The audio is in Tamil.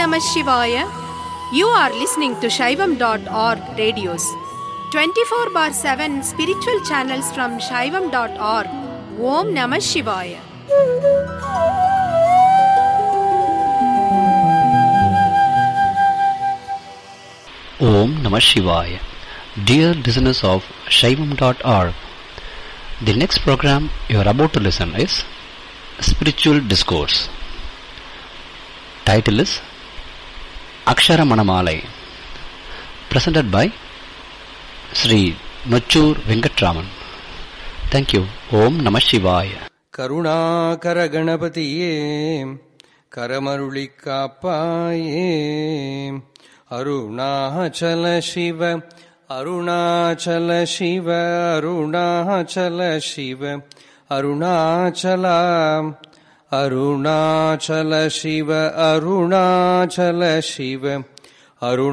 நம சிவாய you are listening to Saivam dot org radios twenty four by seven spiritual channels from Saivam dot org ஓம் நம சிவாய Om Namah Shivaya. Dear listeners of Shaivam.org, the next program you are about to listen is Spiritual Discourse. Title is Akshara Manamalai, presented by Sri Nochur Venkatraman. Thank you. Om Namah Shivaya. Karunakara கணபதியே கரமருளி காப்பாயே அருணாச்சல சிவ அருணாச்சல சிவ அருணாச்சல சிவ அருணாச்சல அருணாச்சல சிவ அருணாச்சல சிவ அருண